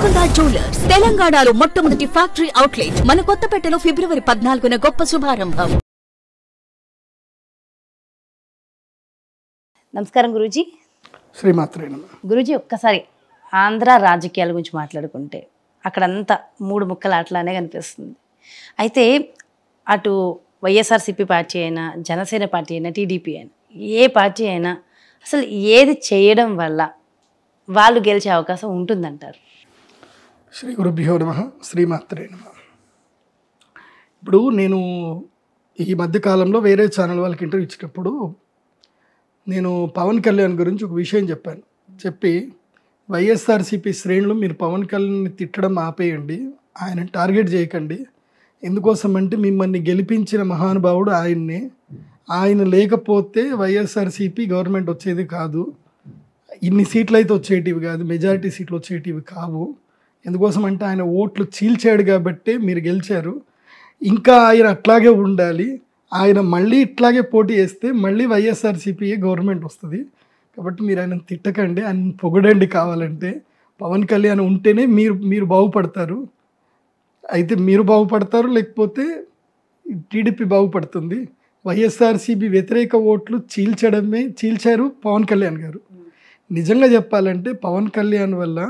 Golconda jewellers తెలంగాణలో మొట్టమొదటి factory outlet మన కొత్తపేటలో ఫిబ్రవరి పద్నాలుగున గొప్ప శుభారంభం నమస్కారం గురూజీ శ్రీమాత్రే నమ గురూజీ ఒక్కసారి ఆంధ్ర రాజకీయాల గురించి మాట్లాడుకుంటే అక్కడంతా మూడు ముక్కల అట్లానే కనిపిస్తుంది అయితే అటు వైఎస్ఆర్సీపీ పార్టీ అయినా జనసేన పార్టీ అయినా టీడీపీ అయినా ఏ పార్టీ అయినా అసలు ఏది చేయడం వల్ల వాళ్ళు గెలిచే అవకాశం ఉంటుందంటారు శ్రీ గురుభ్యో నమ శ్రీమాత్రే నమ ఇప్పుడు నేను ఈ మధ్య కాలంలో వేరే ఛానల్ వాళ్ళకి ఇంటర్వ్యూ ఇచ్చినప్పుడు నేను పవన్ కళ్యాణ్ గురించి ఒక విషయం చెప్పాను చెప్పి వైఎస్ఆర్సీపీ శ్రేణులు మీరు పవన్ కళ్యాణ్ని తిట్టడం ఆపేయండి ఆయన టార్గెట్ చేయకండి ఎందుకోసం అంటే మిమ్మల్ని గెలిపించిన మహానుభావుడు ఆయన్ని ఆయన లేకపోతే వైఎస్ఆర్సీపీ గవర్నమెంట్ వచ్చేది కాదు ఇన్ని సీట్లు అయితే వచ్చేటివి కాదు మెజారిటీ సీట్లు వచ్చేటివి కావు ఎందుకోసం అంటే ఆయన ఓట్లు చీల్చాడు కాబట్టి మీరు గెలిచారు ఇంకా ఆయన అట్లాగే ఉండాలి ఆయన మళ్ళీ ఇట్లాగే పోటీ చేస్తే మళ్ళీ వైఎస్ఆర్సీపీఏ గవర్నమెంట్ వస్తుంది కాబట్టి మీరు ఆయన తిట్టకండి ఆయన పొగడండి కావాలంటే పవన్ కళ్యాణ్ ఉంటేనే మీరు మీరు బాగుపడతారు అయితే మీరు బాగుపడతారు లేకపోతే టీడీపీ బాగుపడుతుంది వైఎస్ఆర్సీపీ వ్యతిరేక ఓట్లు చీల్చడమే చీల్చారు పవన్ కళ్యాణ్ గారు నిజంగా చెప్పాలంటే పవన్ కళ్యాణ్ వల్ల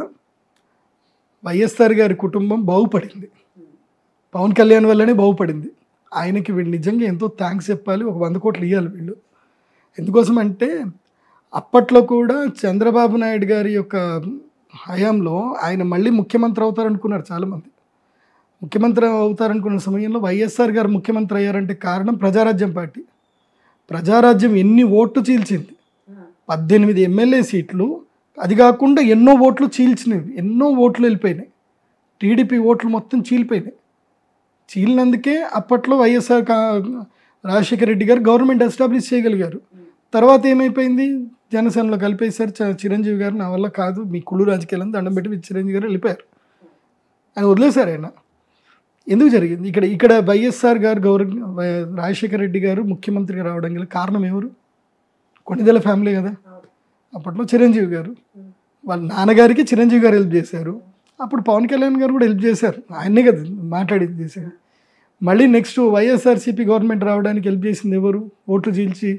వైఎస్ఆర్ గారి కుటుంబం బాగుపడింది పవన్ కళ్యాణ్ వల్లనే బాగుపడింది ఆయనకి వీళ్ళు నిజంగా ఎంతో థ్యాంక్స్ చెప్పాలి ఒక వంద కోట్లు ఇవ్వాలి వీళ్ళు ఎందుకోసం అంటే అప్పట్లో కూడా చంద్రబాబు నాయుడు గారి యొక్క హయాంలో ఆయన మళ్ళీ ముఖ్యమంత్రి అవుతారనుకున్నారు చాలామంది ముఖ్యమంత్రి అవుతారనుకున్న సమయంలో వైఎస్ఆర్ గారు ముఖ్యమంత్రి అయ్యారంటే కారణం ప్రజారాజ్యం పార్టీ ప్రజారాజ్యం ఎన్ని ఓట్లు చీల్చింది పద్దెనిమిది ఎమ్మెల్యే సీట్లు అది కాకుండా ఎన్నో ఓట్లు చీల్చినవి ఎన్నో ఓట్లు వెళ్ళిపోయినాయి టీడీపీ ఓట్లు మొత్తం చీలిపోయినాయి చీలినందుకే అప్పట్లో వైఎస్ఆర్ కా రాజశేఖర రెడ్డి గారు గవర్నమెంట్ ఎస్టాబ్లిష్ చేయగలిగారు తర్వాత ఏమైపోయింది జనసేనలో కలిపేశారు చ- చిరంజీవి గారు నా వల్ల కాదు మీ కుళ్ళు రాజకీయాలను దండం పెట్టి మీ చిరంజీవి గారు వెళ్ళిపోయారు ఆయన వదిలేశారు ఆయన ఎందుకు జరిగింది ఇక్కడ ఇక్కడ వైఎస్ఆర్ గారు గౌరవ వై- రాజశేఖర రెడ్డి గారు ముఖ్యమంత్రిగా రావడం గల కారణం ఎవరు కొణిదెల ఫ్యామిలీ కదా అప్పట్లో చిరంజీవి గారు వాళ్ళ నాన్నగారికి చిరంజీవి గారు హెల్ప్ చేశారు అప్పుడు పవన్ కళ్యాణ్ గారు కూడా హెల్ప్ చేశారు ఆయనే కదా మాట్లాడింది చేశారు మళ్ళీ నెక్స్ట్ వైఎస్ఆర్సీపీ గవర్నమెంట్ రావడానికి హెల్ప్ చేసింది ఎవరు ఓట్లు చీల్చి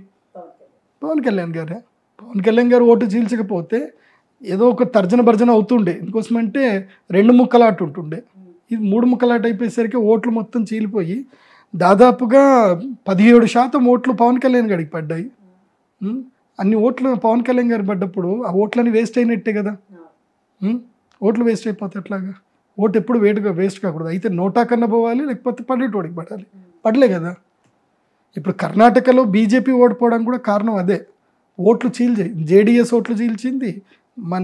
పవన్ కళ్యాణ్ గారే పవన్ కళ్యాణ్ గారు ఓటు చీల్చకపోతే ఏదో ఒక తర్జన భర్జన అవుతుండే ఎందుకోసమంటే రెండు ముక్కలాట ఉంటుండే ఇది మూడు ముక్కలాట అయిపోయేసరికి ఓట్లు మొత్తం చీలిపోయి దాదాపుగా పదిహేడు శాతం ఓట్లు పవన్ కళ్యాణ్ గారికి పడ్డాయి ఉం? అన్ని ఓట్లు పవన్ కళ్యాణ్ గారు పడ్డప్పుడు ఆ ఓట్లన్నీ వేస్ట్ అయినట్టే కదా ఉం? ఓట్లు వేస్ట్ అయిపోతే ఎట్లాగా ఓటు ఎప్పుడు వేటుగా వేస్ట్ కాకూడదు అయితే నోటా కన్నా పోవాలి లేకపోతే పడేటోడికి పడాలి పడలే కదా ఇప్పుడు కర్ణాటకలో బీజేపీ ఓడిపోవడానికి కూడా కారణం అదే ఓట్లు చీల్చాయి జేడీఎస్ ఓట్లు చీల్చింది మన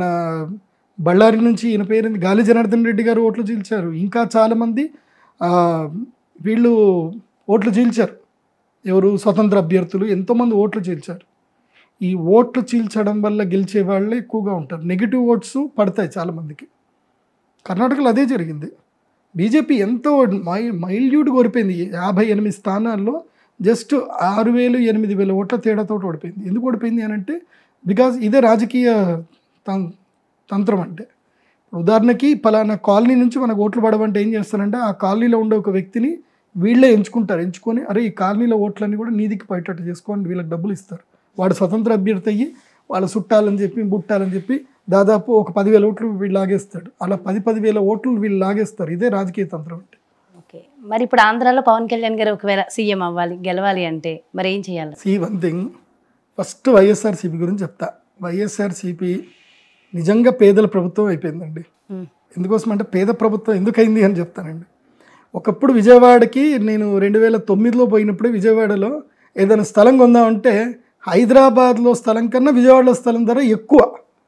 బళ్ళారి నుంచి ఈయన పేరుంది గాలి జనార్దన్ రెడ్డి గారు ఓట్లు చీల్చారు ఇంకా చాలామంది ఆ, వీళ్ళు ఓట్లు చీల్చారు ఎవరు స్వతంత్ర అభ్యర్థులు ఎంతోమంది ఓట్లు చీల్చారు ఈ ఓట్లు చీల్చడం వల్ల గెలిచే వాళ్ళే ఎక్కువగా ఉంటారు నెగిటివ్ ఓట్స్ పడతాయి చాలామందికి కర్ణాటకలో అదే జరిగింది బీజేపీ ఎంతో మై మైల్యూట్గా ఓడిపోయింది యాభై ఎనిమిది స్థానాల్లో జస్ట్ ఆరు వేలు ఎనిమిది వేల ఓట్ల తేడాతో ఓడిపోయింది ఎందుకు ఓడిపోయింది అని అంటే బికాజ్ ఇదే రాజకీయ తం- తంత్రం అంటే ఇప్పుడు ఉదాహరణకి పలానా కాలనీ నుంచి మనకు ఓట్లు పడవంటే ఏం చేస్తారంటే ఆ కాలనీలో ఉండే ఒక వ్యక్తిని వీళ్ళే ఎంచుకుంటారు ఎంచుకొని అరే ఈ కాలనీలో ఓట్లన్నీ కూడా నీదికి పైటట్టు చేసుకోండి వీళ్ళకి డబ్బులు ఇస్తారు వాడు స్వతంత్ర అభ్యర్థి అయ్యి వాళ్ళ చుట్టాలని చెప్పి బుట్టాలని చెప్పి దాదాపు ఒక పదివేల ఓట్లు వీళ్ళు లాగేస్తాడు అలా పది పదివేల ఓట్లు వీళ్ళు లాగేస్తారు ఇదే రాజకీయ తంత్రం అంటే ఓకే మరి ఇప్పుడు ఆంధ్రాలో పవన్ కళ్యాణ్ గారు ఒకవేళ సీఎం అవ్వాలి గెలవాలి అంటే మరి ఏం చేయాలి see one thing first YSRCP గురించి చెప్తా వైఎస్ఆర్సీపీ నిజంగా పేదల ప్రభుత్వం అయిపోయిందండి ఉమ్, ఎందుకోసం అంటే పేద ప్రభుత్వం ఎందుకైంది అని చెప్తానండి ఒకప్పుడు విజయవాడకి నేను రెండు వేల తొమ్మిదిలో పోయినప్పుడు విజయవాడలో ఏదైనా స్థలం కొందామంటే హైదరాబాద్లో స్థలం కన్నా విజయవాడలో స్థలం ధర ఎక్కువ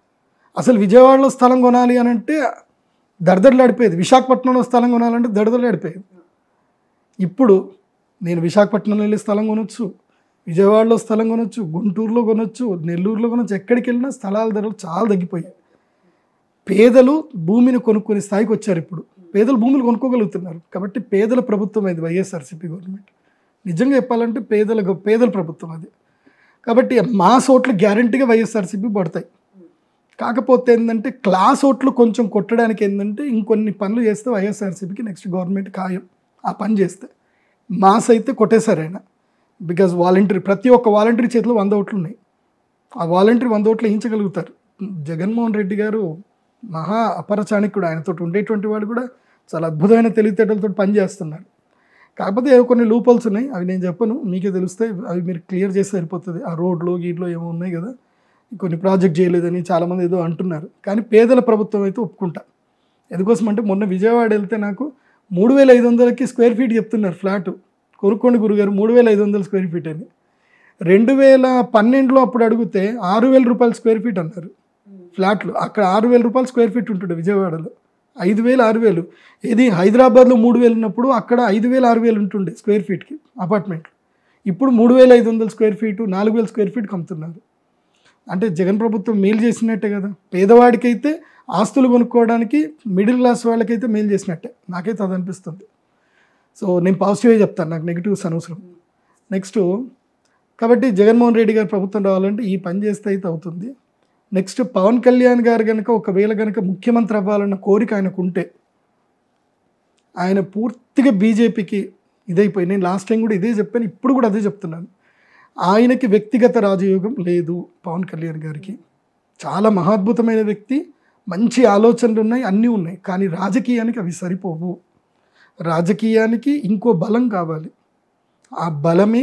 అసలు విజయవాడలో స్థలం కొనాలి అని అంటే దడదడలాడిపోయేది విశాఖపట్నంలో స్థలం కొనాలంటే దడదడలాడిపోయేది ఇప్పుడు నేను విశాఖపట్నంలో వెళ్ళి స్థలం కొనొచ్చు విజయవాడలో స్థలం కొనొచ్చు గుంటూరులో కొనొచ్చు నెల్లూరులో కొనొచ్చు ఎక్కడికి వెళ్ళినా స్థలాల ధరలు చాలా తగ్గిపోయాయి పేదలు భూమిని కొనుక్కునే స్థాయికి వచ్చారు ఇప్పుడు పేదలు భూములు కొనుక్కోగలుగుతున్నారు కాబట్టి పేదల ప్రభుత్వం అది వైఎస్ఆర్సీపీ గవర్నమెంట్ నిజంగా చెప్పాలంటే పేదల గొ- పేదల ప్రభుత్వం అది కాబట్టి మా ఓట్లు గ్యారంటీగా వైఎస్ఆర్సీపీ పడతాయి కాకపోతే ఏంటంటే క్లాస్ ఓట్లు కొంచెం కొట్టడానికి ఏంటంటే ఇంకొన్ని పనులు చేస్తే వైఎస్ఆర్సీపీకి నెక్స్ట్ గవర్నమెంట్ ఖాయం ఆ పని చేస్తే మాస్ అయితే కొట్టేశారు ఆయన బికాజ్ వాలంటరీ ప్రతి ఒక్క వాలంటరీ చేతిలో వంద ఓట్లు ఉన్నాయి ఆ వాలంటరీ వంద ఓట్లు వేయించగలుగుతారు జగన్మోహన్ రెడ్డి గారు మహా అపర చాణక్యుడు ఆయనతో ఉండేటువంటి వాడు కూడా చాలా అద్భుతమైన తెలివితేటలతో పనిచేస్తున్నారు కాకపోతే ఏవో కొన్ని లూపల్స్ ఉన్నాయి అవి నేను చెప్పను మీకే తెలుస్తాయి అవి మీరు క్లియర్ చేస్తే సరిపోతుంది ఆ రోడ్లో గీట్లో ఏమో ఉన్నాయి కదా కొన్ని ప్రాజెక్ట్ చేయలేదని చాలామంది ఏదో అంటున్నారు కానీ పేదల ప్రభుత్వం అయితే ఒప్పుకుంటా ఎందుకోసం అంటే మొన్న విజయవాడ వెళ్తే నాకు మూడు వేల ఐదు వందలకి స్క్వేర్ ఫీట్ చెప్తున్నారు ఫ్లాట్ కొనుక్కోండి గురుగారు మూడు వేల ఐదు వందల స్క్వేర్ ఫీట్ అని రెండు వేల పన్నెండులో అప్పుడు అడిగితే ఆరు వేల రూపాయల స్క్వేర్ ఫీట్ అన్నారు ఫ్లాట్లు అక్కడ ఆరు వేల రూపాయలు స్క్వేర్ ఫీట్ ఉంటుండే విజయవాడలో ఐదు వేలు ఆరు వేలు ఇది హైదరాబాద్లో మూడు వేలు ఉన్నప్పుడు అక్కడ ఐదు వేలు ఆరు వేలు ఉంటుండే స్క్వేర్ ఫీట్కి అపార్ట్మెంట్లు ఇప్పుడు మూడు వేల ఐదు వందల స్క్వేర్ ఫీటు నాలుగు వేల స్క్వేర్ ఫీట్కి అమ్ముతున్నారు అంటే జగన్ ప్రభుత్వం మేలు చేసినట్టే కదా పేదవాడికైతే ఆస్తులు కొనుక్కోవడానికి మిడిల్ క్లాస్ వాళ్ళకైతే మేలు చేసినట్టే నాకైతే అది అనిపిస్తుంది సో నేను పాజిటివే చెప్తాను నాకు నెగిటివ్స్ అనవసరం నెక్స్ట్ కాబట్టి జగన్మోహన్ రెడ్డి గారి ప్రభుత్వం రావాలంటే ఈ పని చేస్తే అయితే అవుతుంది నెక్స్ట్ పవన్ కళ్యాణ్ గారు కనుక ఒకవేళ కనుక ముఖ్యమంత్రి అవ్వాలన్న కోరిక ఆయనకు ఉంటే ఆయన పూర్తిగా బీజేపీకి ఇదైపోయి నేను లాస్ట్ టైం కూడా ఇదే చెప్పాను ఇప్పుడు కూడా అదే చెప్తున్నాను ఆయనకి వ్యక్తిగత రాజయోగం లేదు పవన్ కళ్యాణ్ గారికి చాలా మహాద్భుతమైన వ్యక్తి మంచి ఆలోచనలు ఉన్నాయి అన్నీ ఉన్నాయి కానీ రాజకీయానికి అవి సరిపోవు రాజకీయానికి ఇంకో బలం కావాలి ఆ బలమే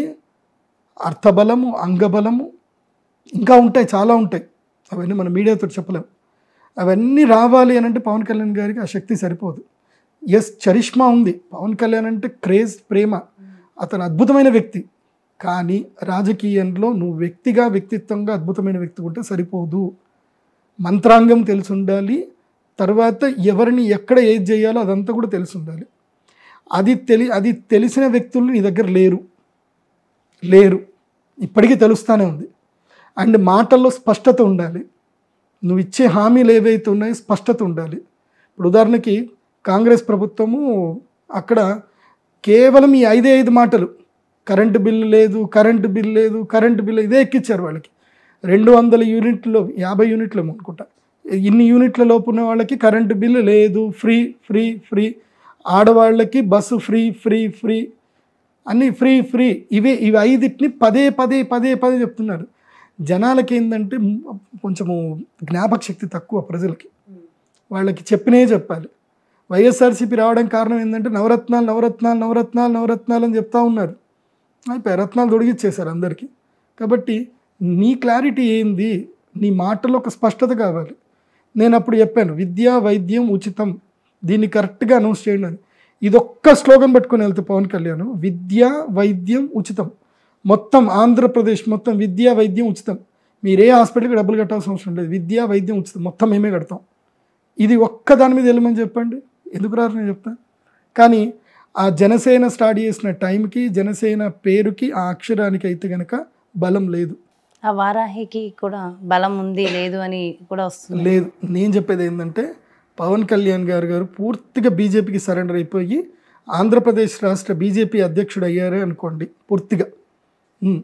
అర్థబలము అంగబలము ఇంకా ఉంటాయి చాలా ఉంటాయి అవన్నీ మన మీడియాతో చెప్పలేము అవన్నీ రావాలి అని అంటే పవన్ కళ్యాణ్ గారికి ఆ శక్తి సరిపోదు ఎస్ చరిష్మా ఉంది పవన్ కళ్యాణ్ అంటే క్రేజ్ ప్రేమ అతను అద్భుతమైన వ్యక్తి కానీ రాజకీయంలో నువ్వు వ్యక్తిగా వ్యక్తిత్వంగా అద్భుతమైన వ్యక్తి ఉంటే సరిపోదు మంత్రాంగం తెలిసి ఉండాలి తర్వాత ఎవరిని ఎక్కడ ఏది చేయాలో అదంతా కూడా తెలిసి ఉండాలి అది తెలి అది తెలిసిన వ్యక్తులు నీ దగ్గర లేరు లేరు ఇప్పటికీ తెలుస్తూనే ఉంది అండ్ మాటల్లో స్పష్టత ఉండాలి నువ్వు ఇచ్చే హామీలు ఏవైతే ఉన్నాయో స్పష్టత ఉండాలి ఇప్పుడు ఉదాహరణకి కాంగ్రెస్ ప్రభుత్వము అక్కడ కేవలం ఈ ఐదే ఐదు మాటలు కరెంటు బిల్లు లేదు కరెంటు బిల్లు లేదు కరెంటు బిల్లు ఇదే ఎక్కిచ్చారు వాళ్ళకి రెండు వందల యూనిట్లు యాభై యూనిట్లు ఏమో అనుకుంటా ఇన్ని యూనిట్ల లోపు ఉన్న వాళ్ళకి కరెంటు బిల్లు లేదు ఫ్రీ ఫ్రీ ఫ్రీ ఆడవాళ్ళకి బస్సు ఫ్రీ ఫ్రీ ఫ్రీ అన్నీ ఫ్రీ ఫ్రీ ఇవే ఇవి ఐదిటిని పదే పదే పదే పదే చెప్తున్నారు జనాలకి ఏంటంటే మ్, కొంచెము జ్ఞాపక శక్తి తక్కువ ప్రజలకి వాళ్ళకి చెప్పినే చెప్పాలి వైఎస్ఆర్సీపీ రావడానికి కారణం ఏంటంటే నవరత్నాలు నవరత్నాలు నవరత్నాలు నవరత్నాలు అని చెప్తా ఉన్నారు అయిపోయి రత్నాలు తొడిగిచ్చేశారు అందరికీ కాబట్టి నీ క్లారిటీ ఏంది నీ మాటలో ఒక స్పష్టత కావాలి నేను అప్పుడు చెప్పాను విద్య వైద్యం ఉచితం దీన్ని కరెక్ట్గా అనౌన్స్ చేయండి అని ఇదొక్క స్లోగన్ పట్టుకొని వెళ్తే పవన్ కళ్యాణ్ విద్య వైద్యం ఉచితం మొత్తం ఆంధ్రప్రదేశ్ మొత్తం విద్య వైద్యం ఉచితం మీరు ఏ హాస్పిటల్కి డబ్బులు కట్టాల్సిన అవసరం లేదు విద్య వైద్యం ఉచితం మొత్తం మేమే కడతాం ఇది ఒక్క దాని మీద వెళ్ళమని చెప్పండి ఎందుకు రారు నేను చెప్తాను కానీ ఆ జనసేన స్టార్ట్ చేసిన టైంకి జనసేన పేరుకి ఆ అక్షరానికి అయితే గనక బలం లేదు ఆ వారాహికి కూడా బలం ఉంది లేదు అని కూడా వస్తుంది లేదు నేను చెప్పేది ఏంటంటే పవన్ కళ్యాణ్ గారు గారు పూర్తిగా బీజేపీకి సరెండర్ అయిపోయి ఆంధ్రప్రదేశ్ రాష్ట్ర బీజేపీ అధ్యక్షుడు అయ్యారే అనుకోండి పూర్తిగా ఉమ్.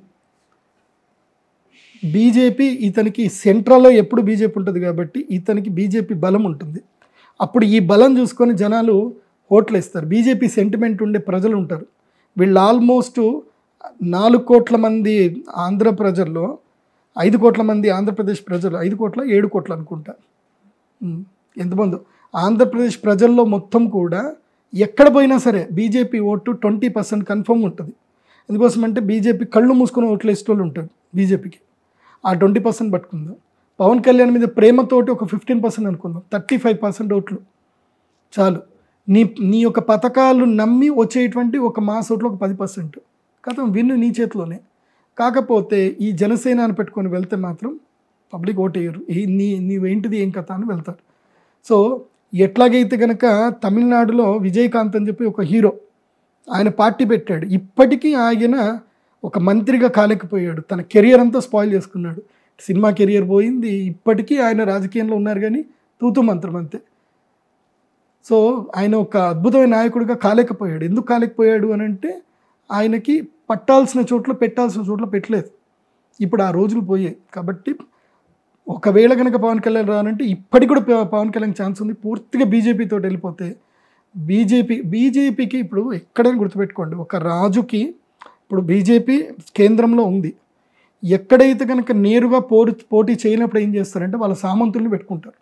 బీజేపీ ఇతనికి సెంట్రల్లో ఎప్పుడు బీజేపీ ఉంటుంది కాబట్టి ఇతనికి బీజేపీ బలం ఉంటుంది అప్పుడు ఈ బలం చూసుకొని జనాలు ఓట్లు వేస్తారు బీజేపీ సెంటిమెంట్ ఉండే ప్రజలు ఉంటారు వీళ్ళు ఆల్మోస్ట్ నాలుగు కోట్ల మంది ఆంధ్ర ప్రజల్లో ఐదు కోట్ల మంది ఆంధ్రప్రదేశ్ ప్రజలు ఐదు కోట్ల ఏడు కోట్ల అనుకుంటా ఉమ్, ఎంతమందో ఆంధ్రప్రదేశ్ ప్రజల్లో మొత్తం కూడా ఎక్కడ పోయినా సరే BJP vote twenty percent confirm ఉంటుంది ఎందుకోసం అంటే బీజేపీ కళ్ళు మూసుకొని ఓట్లు వేసేటోళ్ళు ఉంటారు బీజేపీకి ఆ ట్వంటీ పర్సెంట్ పట్టుకుందాం పవన్ కళ్యాణ్ మీద ప్రేమతోటి ఒక ఫిఫ్టీన్ పర్సెంట్ అనుకుందాం థర్టీ ఫైవ్ పర్సెంట్ ఓట్లు చాలు నీ నీ యొక్క పథకాలు నమ్మి వచ్చేటువంటి ఒక మాస్ ఓట్లు ఒక పది పర్సెంట్ కథం విన్ను నీ చేతిలోనే కాకపోతే ఈ జనసేన అని పెట్టుకొని వెళ్తే మాత్రం పబ్లిక్ ఓటేయరు ఈ నీ నీవేంటిది ఏం కథ అని వెళ్తారు సో ఎట్లాగైతే కనుక తమిళనాడులో విజయకాంత్ అని చెప్పి ఒక హీరో ఆయన పార్టీ పెట్టాడు ఇప్పటికీ ఆయన ఒక మంత్రిగా కాలేకపోయాడు తన కెరియర్ అంతా స్పాయిల్ చేసుకున్నాడు సినిమా కెరియర్ పోయింది ఇప్పటికీ ఆయన రాజకీయంలో ఉన్నారు కానీ తూతు మంత్రం అంతే సో ఆయన ఒక అద్భుతమైన నాయకుడిగా కాలేకపోయాడు ఎందుకు కాలేకపోయాడు అని అంటే ఆయనకి పట్టాల్సిన చోట్ల పెట్టాల్సిన చోట్ల పెట్టలేదు ఇప్పుడు ఆ రోజులు పోయాయి కాబట్టి ఒకవేళ కనుక పవన్ కళ్యాణ్ రానంటే ఇప్పటికి కూడా ప- పవన్ కళ్యాణ్ ఛాన్స్ ఉంది పూర్తిగా బీజేపీ తోటి వెళ్ళిపోతే బీజేపీ బీజేపీకి ఇప్పుడు ఎక్కడైనా గుర్తుపెట్టుకోండి ఒక రాజుకి ఇప్పుడు బీజేపీ కేంద్రంలో ఉంది ఎక్కడైతే కనుక నేరుగా పోటీ పోటీ చేయనప్పుడు ఏం చేస్తారంటే వాళ్ళ సామంతుల్ని పెట్టుకుంటారు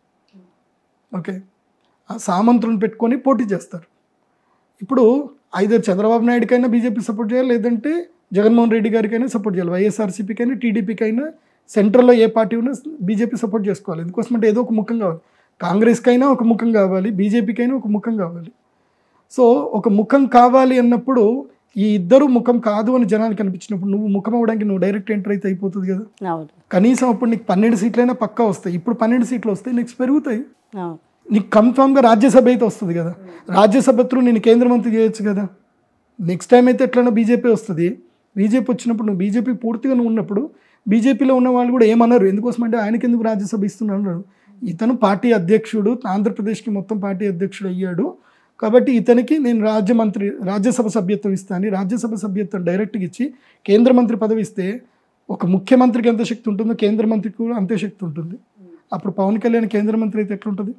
ఓకే ఆ సామంతులను పెట్టుకొని పోటీ చేస్తారు ఇప్పుడు ఐదర్ చంద్రబాబు నాయుడుకైనా బీజేపీ సపోర్ట్ చేయాలి లేదంటే జగన్మోహన్ రెడ్డి గారికైనా సపోర్ట్ చేయాలి వైఎస్ఆర్సీపీకైనా టీడీపీకైనా సెంట్రల్లో ఏ పార్టీ ఉన్నా బీజేపీ సపోర్ట్ చేసుకోవాలి ఎందుకోసం అంటే ఏదో ఒక ముఖం కావాలి కాంగ్రెస్కైనా ఒక ముఖం కావాలి బీజేపీకైనా ఒక ముఖం కావాలి సో ఒక ముఖం కావాలి అన్నప్పుడు ఈ ఇద్దరు ముఖం కాదు అని జనానికి అనిపించినప్పుడు నువ్వు ముఖం అవ్వడానికి నువ్వు డైరెక్ట్ ఎంటర్ అయితే అయిపోతుంది కదా అవును కనీసం అప్పుడు నీకు పన్నెండు సీట్లైనా పక్కా వస్తాయి ఇప్పుడు పన్నెండు సీట్లు వస్తాయి నెక్స్ట్ పెరుగుతాయి అవును నీకు కన్ఫామ్గా రాజ్యసభ అయితే వస్తుంది కదా రాజ్యసభ త్రూ నేను కేంద్ర మంత్రి చేయొచ్చు కదా నెక్స్ట్ టైం అయితే ఎట్లైనా బీజేపీ వస్తుంది బీజేపీ వచ్చినప్పుడు నువ్వు బీజేపీ పూర్తిగా నువ్వు ఉన్నప్పుడు బీజేపీలో ఉన్న వాళ్ళు కూడా ఏమన్నారు ఎందుకోసం అంటే ఆయనకి ఎందుకు రాజ్యసభ ఇస్తున్నాడు ఇతను పార్టీ అధ్యక్షుడు ఆంధ్రప్రదేశ్కి మొత్తం పార్టీ అధ్యక్షుడు అయ్యాడు కాబట్టి ఇతనికి నేను రాజ్య మంత్రి రాజ్యసభ సభ్యత్వం ఇస్తాను రాజ్యసభ సభ్యత్వం డైరెక్ట్గా ఇచ్చి కేంద్ర మంత్రి పదవి ఇస్తే ఒక ముఖ్యమంత్రికి ఎంత శక్తి ఉంటుందో కేంద్ర మంత్రికి కూడా అంతే శక్తి ఉంటుంది అప్పుడు పవన్ కళ్యాణ్ కేంద్ర మంత్రి అయితే ఎట్లుంటుంది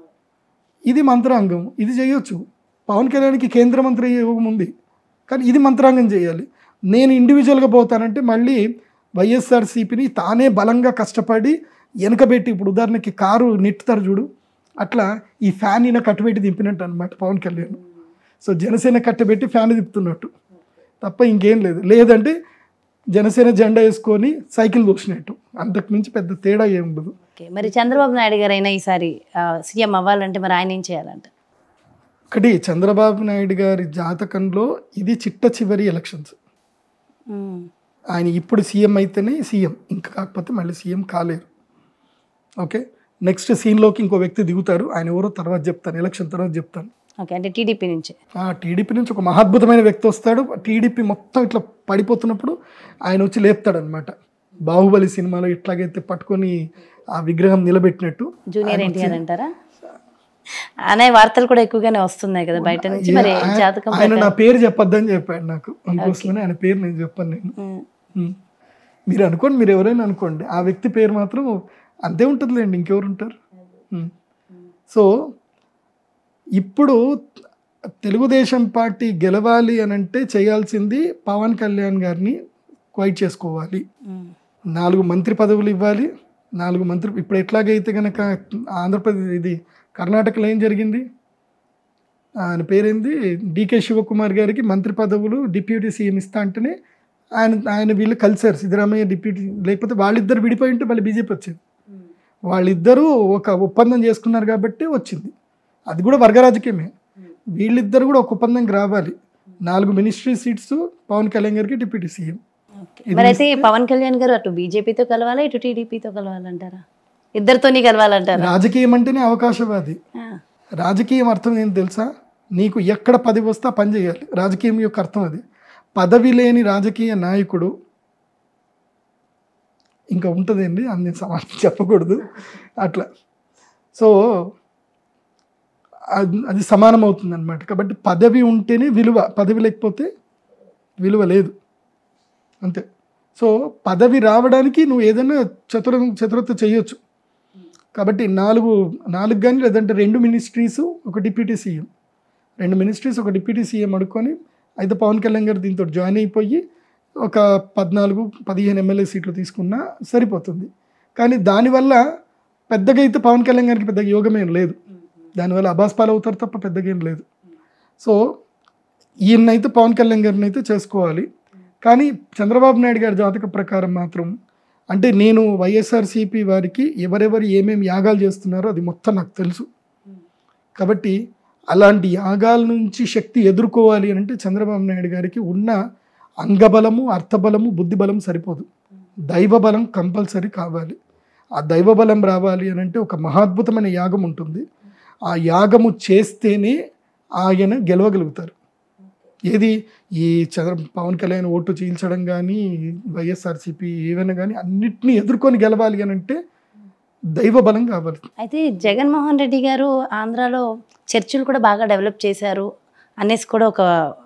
ఇది మంత్రాంగం ఇది చేయొచ్చు పవన్ కళ్యాణ్కి కేంద్ర మంత్రి యోగం ఉంది కానీ ఇది మంత్రాంగం చేయాలి నేను ఇండివిజువల్గా పోతానంటే మళ్ళీ వైఎస్ఆర్సీపీని తానే బలంగా కష్టపడి వెనకబెట్టి ఇప్పుడు ఉదాహరణకి కారు నెట్టుతారు చూడు అట్లా ఈ ఫ్యాన్ ఈయన కట్టబెట్టి దింపినట్టు అనమాట పవన్ కళ్యాణ్ సో జనసేన కట్టబెట్టి ఫ్యాన్ తిప్పుతున్నట్టు తప్ప ఇంకేం లేదు లేదంటే జనసేన జెండా వేసుకొని సైకిల్ దోసినట్టు అంతకు మించి పెద్ద తేడా ఏం ఉండదు ఓకే మరి చంద్రబాబు నాయుడు గారు అయినా ఈసారి సీఎం అవ్వాలంటే మరి ఆయన ఏం చేయాలంట ఒకటి చంద్రబాబు నాయుడు గారి జాతకంలో ఇది చిట్ట చివరి ఎలక్షన్స్ ఉమ్. ఆయన ఇప్పుడు సీఎం అయితేనే సీఎం ఇంకా కాకపోతే మళ్ళీ సీఎం కాలేరు ఓకే నెక్స్ట్ సీన్లోకి ఇంకో వ్యక్తి దిగుతారు ఆయన ఎవరో తర్వాత చెప్తాను ఎలక్షన్ తర్వాత చెప్తాను ఓకే అంటే టీడీపీ నుంచి ఆ టీడీపీ నుంచి ఒక మహాద్భుతమైన వ్యక్తి వస్తాడు టీడీపీ మొత్తం ఇట్లా పడిపోతున్నప్పుడు ఆయన వచ్చి లేపుతాడు అనమాట బాహుబలి సినిమాలో ఇట్లాగైతే పట్టుకొని ఆ విగ్రహం నిలబెట్టినట్టు జూనియర్ ఎన్టీఆర్ అంటారా అనే వార్తలు కూడా ఎక్కువగానే వస్తున్నాయి కదా బయట నుంచి మరి ఆయన- జాతకం ఆయన నా ప్రకారం- పేరు చెప్పొద్దని చెప్పాడు నాకు అందుకోసమని ఆయన పేరు నేను చెప్పాను నేను ఉమ్. ఉమ్. మీరు అనుకోండి మీరు ఎవరైనా అనుకోండి ఆ వ్యక్తి పేరు మాత్రం అంతే ఉంటుందిలేండి ఇంకెవరు ఉంటారు ఉమ్. సో ఇప్పుడు తెలుగుదేశం పార్టీ గెలవాలి అని అంటే చేయాల్సింది పవన్ కళ్యాణ్ గారిని క్వైట్ చేసుకోవాలి ఉమ్. నాలుగు మంత్రి పదవులు ఇవ్వాలి నాలుగు మంత్రి ఇప్పుడు ఎట్లాగైతే కనుక ఆంధ్రప్రదేశ్ ఇది కర్ణాటకలో ఏం జరిగింది ఆయన పేరేంది డికే శివకుమార్ గారికి మంత్రి పదవులు డిప్యూటీ సీఎం ఇస్తా అంటేనే ఆయన ఆయన వీళ్ళు కలిసారు సిద్ధరామయ్య డిప్యూటీ లేకపోతే వాళ్ళిద్దరు విడిపోయి ఉంటే మళ్ళీ బీజేపీ వచ్చింది వాళ్ళిద్దరూ ఒక ఒప్పందం చేసుకున్నారు కాబట్టి వచ్చింది అది కూడా వర్గ రాజకీయమే వీళ్ళిద్దరు కూడా ఒక ఒప్పందంకి రావాలి నాలుగు మినిస్ట్రీ సీట్స్ పవన్ కళ్యాణ్ గారికి డిప్యూటీ సీఎం ఓకే. మరి అయితే పవన్ కళ్యాణ్ గారు అటు బీజేపీతో కలవాలా ఇటు టీడీపీతో కలవాలంటారా ఇద్దరితోని కలవాలంటారా రాజకీయం అంటేనే అవకాశవాది ఆ. రాజకీయం అర్థం ఏం తెలుసా నీకు ఎక్కడ పదవి వస్తే ఆ పని చేయాలి రాజకీయం యొక్క అర్థం అది పదవి లేని రాజకీయ నాయకుడు ఇంకా ఉంటుందండి అన్ని సమాధానం చెప్పకూడదు అట్లా సో అది అది సమానం అవుతుంది అనమాట కాబట్టి పదవి ఉంటేనే విలువ పదవి లేకపోతే విలువ లేదు అంతే సో పదవి రావడానికి నువ్వు ఏదైనా చతుర చతురత చేయొచ్చు కాబట్టి నాలుగు నాలుగు కానీ లేదంటే రెండు మినిస్ట్రీస్ ఒక డిప్యూటీ సీఎం రెండు మినిస్ట్రీస్ ఒక డిప్యూటీ సీఎం అడుక్కొని అయితే పవన్ కళ్యాణ్ గారు దీంతో జాయిన్ అయిపోయి ఒక పద్నాలుగు పదిహేను ఎమ్మెల్యే సీట్లు తీసుకున్నా సరిపోతుంది కానీ దానివల్ల పెద్దగా అయితే పవన్ కళ్యాణ్ గారికి పెద్దగా యోగమేం లేదు దానివల్ల అబాస్ పాలు అవుతారు తప్ప పెద్దగా ఏం లేదు సో ఈయనైతే పవన్ కళ్యాణ్ గారిని అయితే చేసుకోవాలి కానీ చంద్రబాబు నాయుడు గారి జాతక ప్రకారం మాత్రం అంటే నేను వైఎస్ఆర్సీపీ వారికి ఎవరెవరు ఏమేమి యాగాలు చేస్తున్నారో అది మొత్తం నాకు తెలుసు కాబట్టి అలాంటి యాగాల నుంచి శక్తి ఎదుర్కోవాలి అని అంటే చంద్రబాబు నాయుడు గారికి ఉన్న అంగబలము అర్థబలము బుద్ధిబలం సరిపోదు దైవబలం కంపల్సరీ కావాలి ఆ దైవబలం రావాలి అని అంటే ఒక మహాద్భుతమైన యాగం ఉంటుంది ఆ యాగము చేస్తేనే ఆయన గెలవగలుగుతారు ఏది ఈ చంద్ర పవన్ కళ్యాణ్ ఓటు చీల్చడం కానీ వైఎస్ఆర్సీపీ ఏవైనా కానీ అన్నిటినీ ఎదుర్కొని గెలవాలి అని అంటే దైవ బలం కావాలి అయితే జగన్మోహన్ రెడ్డి గారు ఆంధ్రాలో చర్చిలు కూడా బాగా డెవలప్ చేశారు అనేసి కూడా ఒక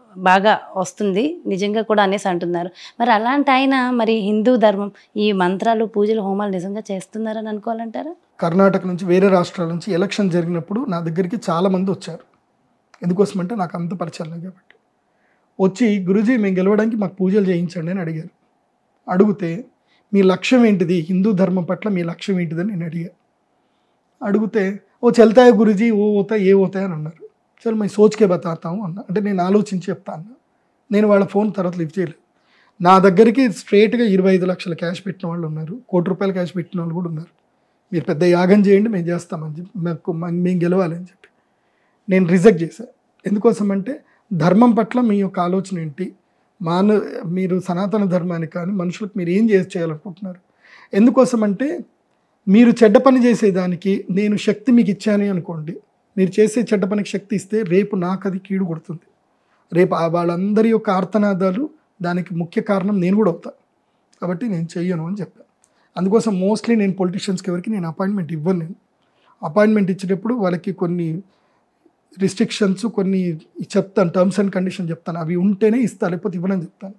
బాగా వస్తుంది నిజంగా కూడా అనేసి అంటున్నారు మరి అలాంటి ఆయన మరి హిందూ ధర్మం ఈ మంత్రాలు పూజలు హోమాలు నిజంగా చేస్తున్నారని అనుకోవాలంటారా కర్ణాటక నుంచి వేరే రాష్ట్రాల నుంచి ఎలక్షన్ జరిగినప్పుడు నా దగ్గరికి చాలామంది వచ్చారు ఎందుకోసమంటే నాకు అంత పరిచయం లేదు కాబట్టి వచ్చి గురుజీ మేము గెలవడానికి మాకు పూజలు చేయించండి అని అడిగారు అడిగితే మీ లక్ష్యం ఏంటిది హిందూ ధర్మం పట్ల మీ లక్ష్యం ఏంటిదని నేను అడిగా అడిగితే ఓ చల్తాయి గురుజీ ఓ పోతాయి ఏ పోతాయి అని అన్నారు చల్ మేము సోచ్కే బతాతాము అన్న అంటే నేను ఆలోచించి చెప్తా అన్న నేను వాళ్ళ ఫోన్ తర్వాత లిఫ్ట్ చేయలేదు నా దగ్గరికి స్ట్రేట్గా ఇరవై ఐదు లక్షల క్యాష్ పెట్టిన వాళ్ళు ఉన్నారు కోటి రూపాయల క్యాష్ పెట్టిన వాళ్ళు కూడా ఉన్నారు మీరు పెద్ద యాగం చేయండి మేము చేస్తామని చెప్పి మాకు మ- మేము గెలవాలి అని చెప్పి నేను రిజెక్ట్ చేశాను ఎందుకోసం అంటే ధర్మం పట్ల మీ యొక్క ఆలోచన ఏంటి మాన మీరు సనాతన ధర్మానికి కానీ మనుషులకు మీరు ఏం చేసి చేయాలనుకుంటున్నారు ఎందుకోసం అంటే మీరు చెడ్డ పని చేసేదానికి నేను శక్తి మీకు ఇచ్చాను అనుకోండి మీరు చేసే చెడ్డ పనికి శక్తి ఇస్తే రేపు నాకు అది కీడు కొడుతుంది రేపు ఆ వాళ్ళందరి యొక్క ఆర్తనాదాలు దానికి ముఖ్య కారణం నేను కూడా అవుతా కాబట్టి నేను చెయ్యను అని చెప్పాను అందుకోసం మోస్ట్లీ నేను పొలిటీషియన్స్కి ఎవరికి నేను అపాయింట్మెంట్ ఇవ్వను నేను అపాయింట్మెంట్ ఇచ్చేటప్పుడు వాళ్ళకి కొన్ని రిస్ట్రిక్షన్స్ కొన్ని చెప్తాను టర్మ్స్ అండ్ కండిషన్ చెప్తాను అవి ఉంటేనే ఇస్తాను లేకపోతే ఇవ్వనని చెప్తాను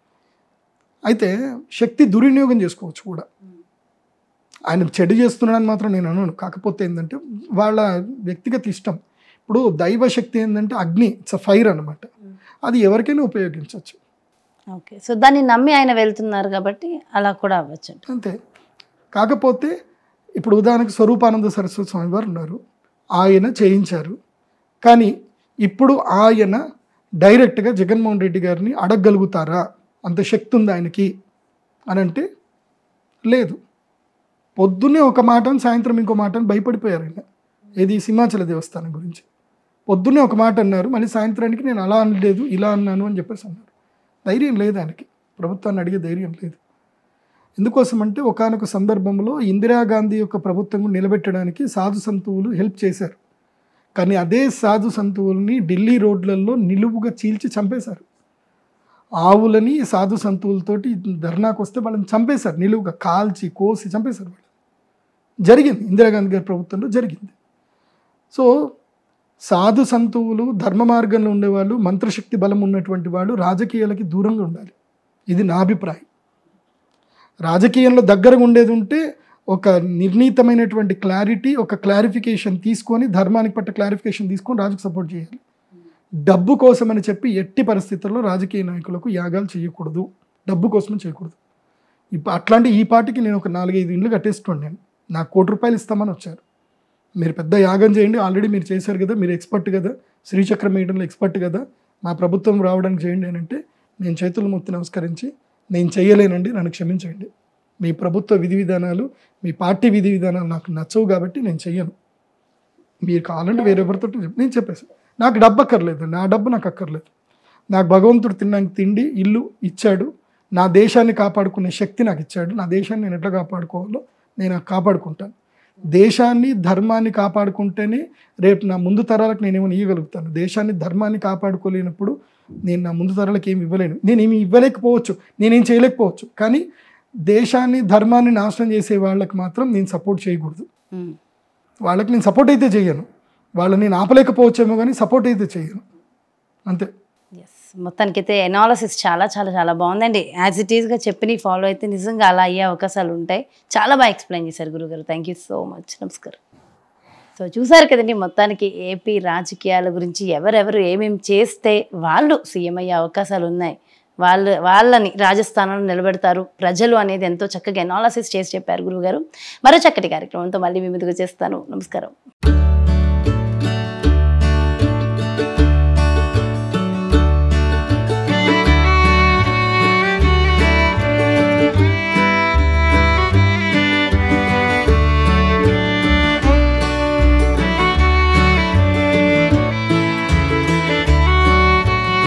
అయితే శక్తి దుర్వినియోగం చేసుకోవచ్చు కూడా ఆయన చెడు చేస్తున్నాడని మాత్రం నేను అనను కాకపోతే ఏంటంటే వాళ్ళ వ్యక్తిగత ఇష్టం ఇప్పుడు దైవ శక్తి ఏంటంటే అగ్ని ఇట్స్ ఫైర్ అనమాట అది ఎవరికైనా ఉపయోగించవచ్చు ఓకే సో దాన్ని నమ్మి ఆయన వెళ్తున్నారు కాబట్టి అలా కూడా అవ్వచ్చు అంతే కాకపోతే ఇప్పుడు ఉదాహరణకు స్వరూపానంద సరస్వతి స్వామి వారు ఉన్నారు ఆయన చేయించారు కానీ ఇప్పుడు ఆయన డైరెక్ట్గా జగన్మోహన్ రెడ్డి గారిని అడగగలుగుతారా అంత శక్తి ఉంది ఆయనకి అని అంటే లేదు పొద్దున్నే ఒక మాట సాయంత్రం ఇంకో మాట అని భయపడిపోయారు ఆయన ఏది సింహాచల దేవస్థానం గురించి పొద్దున్నే ఒక మాట అన్నారు మళ్ళీ సాయంత్రానికి నేను అలా అనలేదు ఇలా అన్నాను అని చెప్పేసి అన్నారు ధైర్యం లేదు ఆయనకి ప్రభుత్వాన్ని అడిగే ధైర్యం లేదు ఎందుకోసం అంటే ఒకనొక సందర్భంలో ఇందిరాగాంధీ యొక్క ప్రభుత్వం నిలబెట్టడానికి సాధు సంతువులు హెల్ప్ చేశారు కానీ అదే సాధు సంతువుల్ని ఢిల్లీ రోడ్లలో నిలువుగా చీల్చి చంపేశారు ఆవులని సాధు సంతువులతోటి ధర్నాకు వస్తే వాళ్ళని చంపేశారు నిలువుగా కాల్చి కోసి చంపేశారు వాళ్ళు జరిగింది ఇందిరాగాంధీ గారి ప్రభుత్వంలో జరిగింది సో సాధు సంతువులు ధర్మ మార్గంలో ఉండేవాళ్ళు మంత్రశక్తి బలం ఉన్నటువంటి వాళ్ళు రాజకీయాలకి దూరంగా ఉండాలి ఇది నా అభిప్రాయం రాజకీయంలో దగ్గరగా ఉండేది ఉంటే ఒక నిర్ణీతమైనటువంటి క్లారిటీ ఒక క్లారిఫికేషన్ తీసుకొని ధర్మానికి పట్ల క్లారిఫికేషన్ తీసుకొని రాజుకు సపోర్ట్ చేయాలి డబ్బు కోసం అని చెప్పి ఎట్టి పరిస్థితుల్లో రాజకీయ నాయకులకు యాగాలు చేయకూడదు డబ్బు కోసమే చేయకూడదు ఇప్పుడు అట్లాంటి ఈ పార్టీకి నేను ఒక నాలుగైదు ఇండ్లు కట్టేస్తున్నాను నాకు కోటి రూపాయలు ఇస్తామని వచ్చారు మీరు పెద్ద యాగం చేయండి ఆల్రెడీ మీరు చేశారు కదా మీరు ఎక్స్పర్ట్ కదా శ్రీచక్రం వేయడంలో ఎక్స్పర్ట్ కదా మా ప్రభుత్వం రావడానికి చేయండి అని అంటే నేను చేతులు మొత్తి నమస్కరించి నేను చేయలేనండి నన్ను క్షమించండి మీ ప్రభుత్వ విధి విధానాలు మీ పార్టీ విధి విధానాలు నాకు నచ్చవు కాబట్టి నేను చెయ్యను మీరు కావాలంటే వేరెవరితో చెప్పి నేను చెప్పేసి నాకు డబ్బు అక్కర్లేదు నా డబ్బు నాకు అక్కర్లేదు నాకు భగవంతుడు తిన్నాక తిండి ఇల్లు ఇచ్చాడు నా దేశాన్ని కాపాడుకునే శక్తి నాకు ఇచ్చాడు నా దేశాన్ని నేను ఎట్లా కాపాడుకోవాలో నేను అది కాపాడుకుంటాను దేశాన్ని ధర్మాన్ని కాపాడుకుంటేనే రేపు నా ముందు తరాలకు నేనేమైనా ఇవ్వగలుగుతాను దేశాన్ని ధర్మాన్ని కాపాడుకోలేనప్పుడు నేను నా ముందు తరాలకు ఏమి ఇవ్వలేను నేను ఏమి ఇవ్వలేకపోవచ్చు నేనేం చేయలేకపోవచ్చు కానీ దేశాన్ని ధర్మాన్ని నాశనం చేసే వాళ్ళకి మాత్రం నేను సపోర్ట్ చేయకూడదు ఉమ్. వాళ్ళకి నేను సపోర్ట్ అయితే చేయను వాళ్ళని నేను ఆపలేకపోవచ్చేమో కానీ సపోర్ట్ అయితే చేయను అంతే ఎస్ మొత్తానికైతే ఎనాలసిస్ చాలా చాలా చాలా బాగుందండి యాజ్ ఇట్ ఈస్గా చెప్పి ఫాలో అయితే నిజంగా అలా అయ్యే అవకాశాలు ఉంటాయి చాలా బాగా ఎక్స్ప్లెయిన్ చేశారు గురుగారు థ్యాంక్ యూ సో మచ్ నమస్కారం సో చూసారు కదండి మొత్తానికి ఏపీ రాజకీయాల గురించి ఎవరెవరు ఏమేమి చేస్తే వాళ్ళు సీఎం అయ్యే అవకాశాలు ఉన్నాయి వాళ్ళు వాళ్ళని రాజస్థానంలో నిలబెడతారు ప్రజలు అనేది ఎంతో చక్కగా ఎనాలసిస్ చేసి చెప్పారు గురుగారు మరో చక్కటి కార్యక్రమంతో మళ్ళీ మీ ముందుకు చేస్తాను నమస్కారం